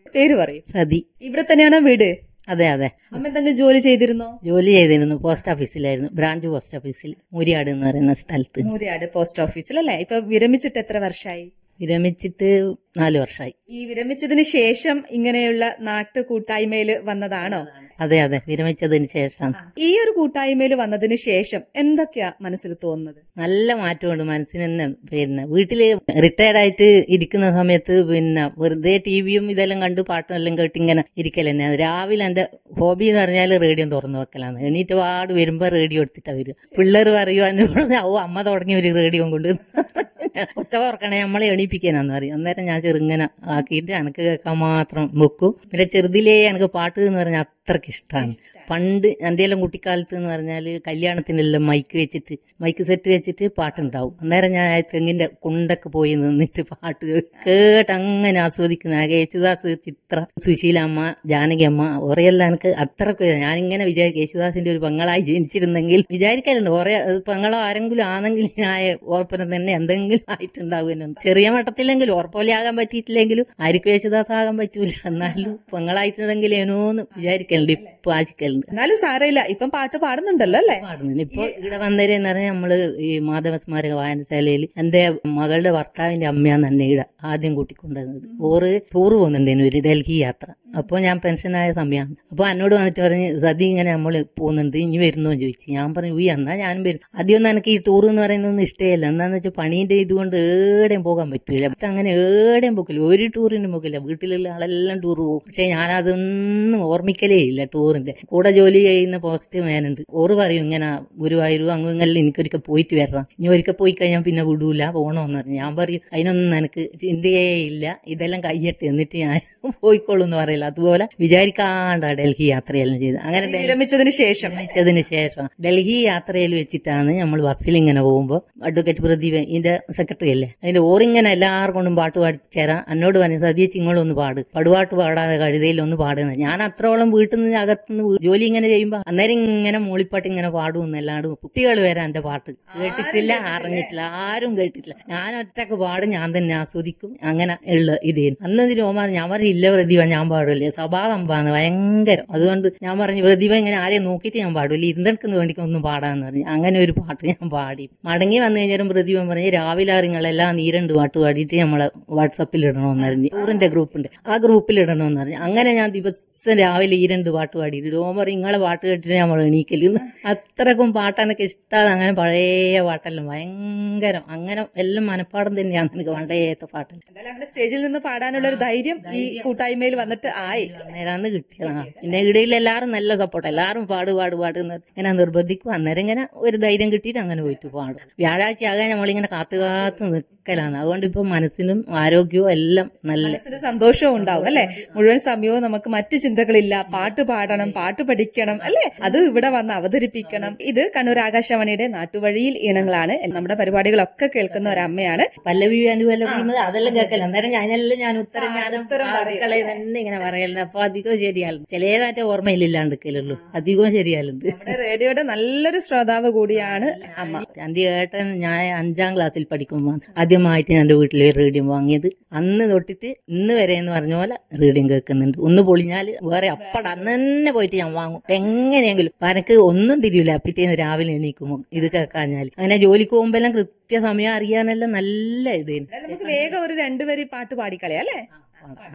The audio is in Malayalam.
പേര് പറയും സതി ഇവിടെ തന്നെയാണോ വീട് അതെ അതെ അമ്മ എന്തെങ്കിലും ജോലി ചെയ്തിരുന്നോ ജോലി ചെയ്തിരുന്നു പോസ്റ്റ് ഓഫീസിലായിരുന്നു ബ്രാഞ്ച് പോസ്റ്റ് ഓഫീസിൽ മുരിയാട് എന്ന് പറയുന്ന സ്ഥലത്ത് മൂരിയാട് പോസ്റ്റ് ഓഫീസിൽ അല്ലെ ഇപ്പൊ വിരമിച്ചിട്ട് എത്ര വർഷമായി വിരമിച്ചിട്ട് നാല് വർഷമായി ഈ വിരമിച്ചതിന് ശേഷം ഇങ്ങനെയുള്ള നാട്ടു കൂട്ടായ്മയിൽ വന്നതാണോ അതെ അതെ വിരമിച്ചതിന് ശേഷം ഈ ഒരു കൂട്ടായ്മയിൽ വന്നതിന് ശേഷം എന്തൊക്കെയാ മനസ്സിൽ തോന്നുന്നത് നല്ല മാറ്റമുണ്ട് മനസ്സിന് തന്നെ പിന്നെ വീട്ടില് റിട്ടയർഡ് ആയിട്ട് ഇരിക്കുന്ന സമയത്ത് പിന്നെ വെറുതെ ടിവിയും ഇതെല്ലാം കണ്ട് പാട്ടും എല്ലാം കേട്ട് ഇങ്ങനെ ഇരിക്കൽ തന്നെ രാവിലെ എന്റെ ഹോബി എന്ന് പറഞ്ഞാൽ റേഡിയോ തുറന്നു വെക്കലാണ് എണീറ്റ് പാട് വരുമ്പോ റേഡിയോ എടുത്തിട്ടാ വരിക പിള്ളേർ പറയൂ എന്നോട് ഓ അമ്മ തുടങ്ങി ഒരു റേഡിയോ കൊണ്ട് ഒച്ച ഓർക്കണേ നമ്മളെ എണീപ്പിക്കാനാന്ന് പറയും അന്നേരം ഞാൻ ചെറുങ്ങനെ ആക്കിയിട്ട് എനിക്ക് കേൾക്കാൻ മാത്രം വെക്കും പിന്നെ ചെറുതിലേ എനിക്ക് പാട്ട് എന്ന് പറഞ്ഞാൽ അത്രക്ക് ഇഷ്ടമാണ് പണ്ട് എൻ്റെ എല്ലാം കുട്ടിക്കാലത്ത് എന്ന് പറഞ്ഞാൽ കല്യാണത്തിനെല്ലാം മൈക്ക് വെച്ചിട്ട് മൈക്ക് സെറ്റ് വെച്ചിട്ട് പാട്ടുണ്ടാവും അന്നേരം ഞാൻ ആ തെങ്ങിന്റെ കുണ്ടൊക്കെ പോയി നിന്നിട്ട് പാട്ട് കേട്ട് അങ്ങനെ ആസ്വദിക്കുന്ന ആകെ യേശുദാസ് ചിത്ര സുശീലമ്മ ജാനകിയമ്മ ഓറയെല്ലാം എനിക്ക് അത്രക്ക് ഞാനിങ്ങനെ വിചാരിക്കും യേശുദാസിന്റെ ഒരു പെങ്ങളായി ജനിച്ചിരുന്നെങ്കിൽ വിചാരിക്കലുണ്ട് ഓറെ പെങ്ങളോ ആരെങ്കിലും ആണെങ്കിൽ ഞാൻ ഓർപ്പനം തന്നെ എന്തെങ്കിലും ആയിട്ടുണ്ടാകുമെന്നു ചെറിയ മട്ടത്തിലെങ്കിലും ഓർപ്പോലെ ആകാൻ പറ്റിയിട്ടില്ലെങ്കിലും ആർക്കും യേശുദാസ് ആകാൻ പറ്റൂല എന്നാലും പെങ്ങളായിട്ടുണ്ടെങ്കിൽ ഏനോന്ന് വിചാരിക്കലുണ്ട് ഇപ്പൊ ആശിക്കലുണ്ട് എന്നാലും സാരമില്ല ഇപ്പം പാട്ട് പാടുന്നുണ്ടല്ലോ അല്ലെ പാടുന്നുണ്ട് ഇപ്പൊ ഇവിടെ വന്നേരെന്ന് പറഞ്ഞാൽ നമ്മള് ഈ മാധവ സ്മാരക വായനശാലയിൽ എന്റെ മകളുടെ ഭർത്താവിന്റെ അമ്മയാന്ന് എന്നെ ഇവിടെ ആദ്യം കൂട്ടിക്കൊണ്ടുവന്നത് ഓറ് ടൂർ പോകുന്നുണ്ടായിരുന്നു ഒരു ഡൽഹി യാത്ര അപ്പൊ ഞാൻ പെൻഷനായ സമയമാണ് അപ്പൊ എന്നോട് വന്നിട്ട് പറഞ്ഞ് സതി ഇങ്ങനെ നമ്മൾ പോകുന്നുണ്ട് ഇനി വരുന്നോ എന്ന് ചോദിച്ചു ഞാൻ പറഞ്ഞു ഉയ്യ എന്നാ ഞാനും വരും ആദ്യമൊന്നും എനിക്ക് ഈ ടൂർ എന്ന് പറയുന്നതൊന്നും ഇഷ്ടമല്ല എന്താന്ന് വെച്ചാൽ പണീന്റെ ഇതുകൊണ്ട് ഏടെയും പോകാൻ പറ്റൂല പക്ഷെ അങ്ങനെ ഏടെയും പോക്കില്ല ഒരു ടൂറിനും പോകില്ല വീട്ടിലുള്ള ആളെല്ലാം ടൂർ പോകും പക്ഷെ ഞാനതൊന്നും ഓർമ്മിക്കലേ ഇല്ല ടൂറിന്റെ കൂടെ ജോലി ചെയ്യുന്ന പോസ്റ്റ് മാനുണ്ട് ഓറ് പറയും ഇങ്ങനെ ഗുരുവായൂരും അങ്ങും ഇങ്ങനെ എനിക്കൊരിക്കൽ പോയിട്ട് വരണം ഇനി ഒരിക്കൽ പോയി കഴിഞ്ഞാൽ പിന്നെ വിടൂല പോകണമെന്ന് പറഞ്ഞു ഞാൻ പറയും അതിനൊന്നും എനിക്ക് ചിന്തയേ ഇല്ല ഇതെല്ലാം കയ്യട്ടെ എന്നിട്ട് ഞാൻ പോയിക്കോളൂ എന്ന് പറയില്ല അതുപോലെ വിചാരിക്കാണ്ടാ ഡൽഹി യാത്രയെല്ലാം ചെയ്ത് അങ്ങനെ ഡൽഹി വിരമിച്ചതിന് ശേഷം വിരമിച്ചതിന് ശേഷം ഡൽഹി യാത്രയിൽ വെച്ചിട്ടാണ് നമ്മൾ ബസ്സിൽ ഇങ്ങനെ പോകുമ്പോൾ അഡ്വക്കേറ്റ് പ്രദീപ് ഇതിന്റെ സെക്രട്ടറി അല്ലേ അതിന്റെ ഓറിങ്ങനെ എല്ലാവരും കൊണ്ടും പാട്ട് പാടിച്ചേരാം എന്നോട് പറഞ്ഞു സതിയച്ച് ഇങ്ങളൊന്ന് പാട് പടുപാട്ട് പാടാതെ കഴുതയിലൊന്ന് പാടുന്നത് ഞാൻ അത്രോളം വീട്ടിൽ നിന്ന് അകത്തുനിന്ന് വീ- ജോലി ഇങ്ങനെ ചെയ്യുമ്പോ അന്നേരം ഇങ്ങനെ മൂളിപ്പാട്ട് ഇങ്ങനെ പാടും എന്നല്ലാണ്ട് കുട്ടികൾ വരെ എന്റെ പാട്ട് കേട്ടിട്ടില്ല അറിഞ്ഞിട്ടില്ല ആരും കേട്ടിട്ടില്ല ഞാൻ ഒറ്റക്ക് പാടും ഞാൻ തന്നെ ആസ്വദിക്കും അങ്ങനെ ഉള്ള ഇതേನು അന്നതിന് ഓമാർ ഞാൻ പറഞ്ഞു ഇല്ല പ്രതിഭ ഞാൻ പാടില്ലേ സഭാകമ്പാന്ന് ഭയങ്കരം അതുകൊണ്ട് ഞാൻ പറഞ്ഞു പ്രതിഭ ഇങ്ങനെ ആരെയും നോക്കിയിട്ട് ഞാൻ പാടില്ല ഇരുന്നെടുക്കുന്ന വേണ്ടിക്ക് ഒന്നും പാടാന്ന് പറഞ്ഞു അങ്ങനെ ഒരു പാട്ട് ഞാൻ പാടി മടങ്ങി വന്നു കഴിഞ്ഞാലും പ്രതിഭ പറഞ്ഞ് രാവിലെ നിങ്ങളെല്ലാം നീരണ്ട് പാട്ട് പാടിയിട്ട് നമ്മളെ വാട്സപ്പിൽ ഇടണമെന്ന് പറഞ്ഞു ടൂറിന്റെ ഗ്രൂപ്പുണ്ട് ആ ഗ്രൂപ്പിൽ ഇടണമെന്ന് പറഞ്ഞു അങ്ങനെ ഞാൻ ദിവസം രാവിലെ ഈ രണ്ട് പാട്ട് പാടിയിട്ട് ഓമർ ഇങ്ങളെ പാട്ട് കേട്ടിട്ട് നമ്മൾ എണീക്കല് അത്രക്കും പാട്ടാനൊക്കെ ഇഷ്ടമാണ് അങ്ങനെ പഴയ പാട്ടെല്ലാം ഭയങ്കരം അങ്ങനെ എല്ലാം മനപ്പാടം തന്നെയാണ് എനിക്ക് പണ്ടേത്തെ പാട്ടെല്ലാം എന്തായാലും അങ്ങനെ സ്റ്റേജിൽ നിന്ന് പാടാനുള്ള ഒരു ധൈര്യം ഈ കൂട്ടായ്മയിൽ വന്നിട്ട് ആയി അന്നേരമാണ് കിട്ടിയതാണ് പിന്നെ ഇടയിൽ എല്ലാവരും നല്ല സപ്പോർട്ട് എല്ലാവരും പാട് പാട് പാട് എന്ന് ഇങ്ങനെ നിർബന്ധിക്കും അന്നേരം ഇങ്ങനെ ഒരു ധൈര്യം കിട്ടിയിട്ട് അങ്ങനെ പോയിട്ട് പാടും വ്യാഴാഴ്ച ആകാൻ നമ്മളിങ്ങനെ കാത്തു കാത്ത് നിൽക്കലാണ് അതുകൊണ്ട് ഇപ്പൊ മനസ്സിനും ആരോഗ്യവും എല്ലാം നല്ല മനസ്സിന് സന്തോഷവും ഉണ്ടാവും അല്ലെ മുഴുവൻ സമയവും നമുക്ക് മറ്റു ചിന്തകളില്ല പാട്ട് പാടണം പാട്ട് പഠിക്കണം അല്ലെ അത് ഇവിടെ വന്ന് അവതരിപ്പിക്കണം ഇത് കണ്ണൂർ ആകാശവാണിയുടെ നാട്ടുവഴിയിൽ ഇനങ്ങളാണ് നമ്മുടെ പരിപാടികളൊക്കെ കേൾക്കുന്ന ഒരു അമ്മയാണ് പല്ലവി അനുപല്ലവി അതെല്ലാം കേൾക്കല അന്നേരം ഞാനെല്ലാം ഞാൻ ഉത്തരം ഞാനും ആളുകളെ തന്നെ ഇങ്ങനെ പറയലുണ്ട് അപ്പൊ അധികവും ശരിയാലും ചിലതായിട്ട് ഓർമ്മയിലില്ലാണ്ടിരിക്കലുള്ളൂ അധികവും ശരിയാലുണ്ട് നമ്മുടെ റേഡിയോയുടെ നല്ലൊരു ശ്രോതാവ് കൂടിയാണ് അമ്മ എന്റെ ഏട്ടൻ ഞാൻ അഞ്ചാം ക്ലാസ്സിൽ പഠിക്കുമ്പോൾ ആദ്യമായിട്ട് ഞാൻ എന്റെ വീട്ടിൽ റേഡിയോ വാങ്ങിയത് അന്ന് തൊട്ടിട്ട് ഇന്ന് വരെ എന്ന് പറഞ്ഞ പോലെ റേഡിയോ കേൾക്കുന്നുണ്ട് ഒന്ന് പൊളിഞ്ഞാൽ വേറെ അപ്പട അന്ന് തന്നെ പോയിട്ട് ഞാൻ വാങ്ങും എങ്ങനെയെങ്കിലും പനക്ക് ഒന്നും തിരിയില്ല പിറ്റേന്ന് രാവിലെ എണീക്കുമ്പോൾ ഇത് കേൾക്കാഞ്ഞാൽ അങ്ങനെ ജോലിക്ക് പോകുമ്പോഴെല്ലാം കൃത്യസമയം അറിയാനെല്ലാം നല്ല ഇത് നമുക്ക് വേഗം ഒരു രണ്ടുപേര് പാട്ട് പാടിക്കളയാം അല്ലേ